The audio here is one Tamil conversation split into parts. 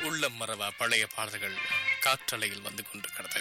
உள்ளம் மறவா பழைய பாடல்கள் காற்றலையில் வந்து கொண்டிருக்கிறது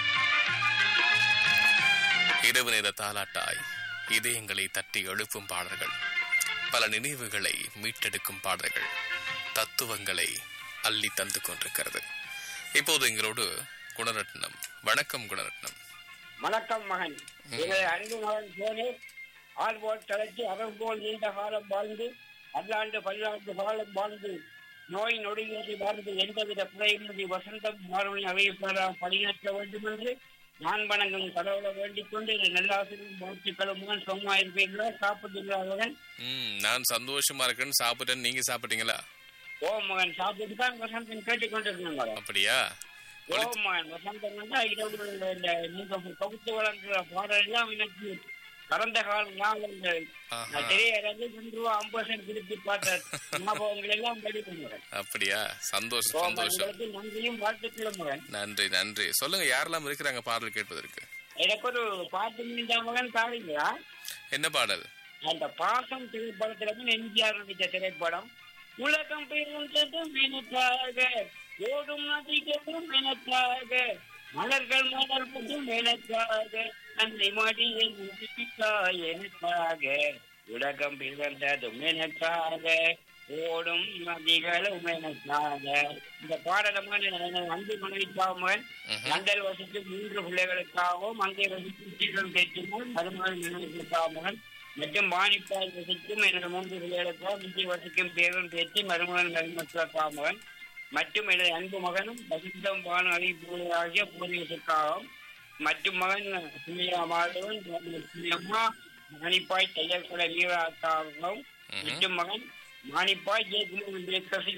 இரவு நேர தாலாட்டாய் இதயங்களை தட்டி எழுப்பும் பாடல்கள் பல நினைவுகளை மீட்டெடுக்கும் பாடல்கள் தத்துவங்களை அள்ளி தந்து கொண்டிருக்கிறது இப்போது எங்களோடு குணரட்னம் வணக்கம் குணரட்னம் வணக்கம் மகன் எனது அன்பு மகன் சோனி ஆள் போல் தலைச்சு அவன் போல் நீண்ட காலம் வாழ்ந்து பல்லாண்டு பல்லாண்டு காலம் வாழ்ந்து நோய் நொடியின்றி வாழ்ந்து எந்தவித குறையின்றி வசந்தம் மாறுமணி அறிவிப்பதாக பணியாற்ற வேண்டும் என்று நான் வணங்கும் கடவுளை வேண்டிக் கொண்டு இந்த நல்லாசிரியும் வாழ்த்துக்களும் மகன் சும்மா இருப்பீர்களா சாப்பிட்டீங்களா மகன் ம் நான் சந்தோஷமா இருக்கேன்னு சாப்பிட்டேன் நீங்க சாப்பிட்டீங்களா ஓ மகன் சாப்பிட்டு தான் வசந்தம் கேட்டுக்கொண்டிருக்கேன் மகன் அப்படியா ஓ மகன் வசந்தம் வந்து இரவு இந்த நீங்க தொகுத்து வழங்குற பாடல் எல்லாம் எனக்கு கடந்த கால நாள் இந்த ஆஹா. திரையரங்கு ரெண்டு ரூபா ஐம்பது சென்ட் திருப்பி பார்த்த ஞாபகங்கள் எல்லாம் படிக்கும் அப்படியா சந்தோஷம் சந்தோஷம் உங்களுக்கு நன்றியும் வாழ்த்துக்களும் மகன் நன்றி நன்றி சொல்லுங்க யாரெல்லாம் இருக்கிறாங்க பாடல் கேட்பதற்கு எனக்கு ஒரு பாட்டு மீண்ட மகன் தாரீங்களா என்ன பாடல் அந்த பாசம் திரைப்படத்துல இருந்து எம்ஜிஆர் நடித்த திரைப்படம் உலகம் பெருந்ததும் எனக்காக ஓடும் நதிகளும் எனக்காக மலர்கள் மலர்வதும் எனக்காக அன்னை மடியை முடிக்கா எனக்காக உலகம் பிறந்ததும் எனக்காக ஓடும் நதிகளும் எனக்காக இந்த பாடலமான அன்பு மனைவிக்காமன் ம்ஹும். மண்டல் வசித்து மூன்று பிள்ளைகளுக்காகவும் அங்கே வசித்து சீக்கிரம் கேட்கும் மருமகன் நினைவுகளுக்காகவும் மற்றும் வாணிப்பால் வசிக்கும் எனது மூன்று பிள்ளைகளுக்காகவும் இங்கே வசிக்கும் பேரும் பேச்சு மருமகன் மருமக்களுக்காகவும் மற்றும் எனது அன்பு மகனும் வசித்தம் வான அறிவு ஆகிய பூர்வீகத்துக்காகவும் மற்றும் மகன் சுமியா மாதவன் சுமியம்மா மாணிப்பாய் தையல் கலை வீராக்காகவும் ம்ஹும். மற்றும் மகன் மாணிப்பாய் ஜெயக்குமார் பேக்கர்ஸ்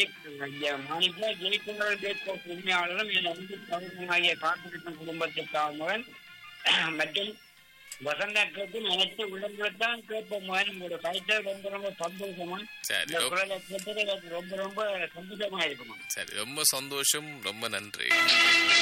மாணிப்பாய் ஜெயக்குமார் பேக்கர்ஸ் உரிமையாளரும் என் அன்பு பகுதியாகிய காத்திருக்கும் குடும்பத்திற்காக மகன் மற்றும் வசந்த கேட்கும் அனைத்து உள்ளங்களைத்தான் கேட்போம் மகன் உங்களோட கருத்தை ரொம்ப ரொம்ப சந்தோஷமா சரி இந்த ரொ- குரலை கேட்டது எனக்கு ரொம்ப ரொம்ப சந்தோஷமா இருக்குமா சரி ரொம்ப சந்தோஷம் ரொம்ப நன்றி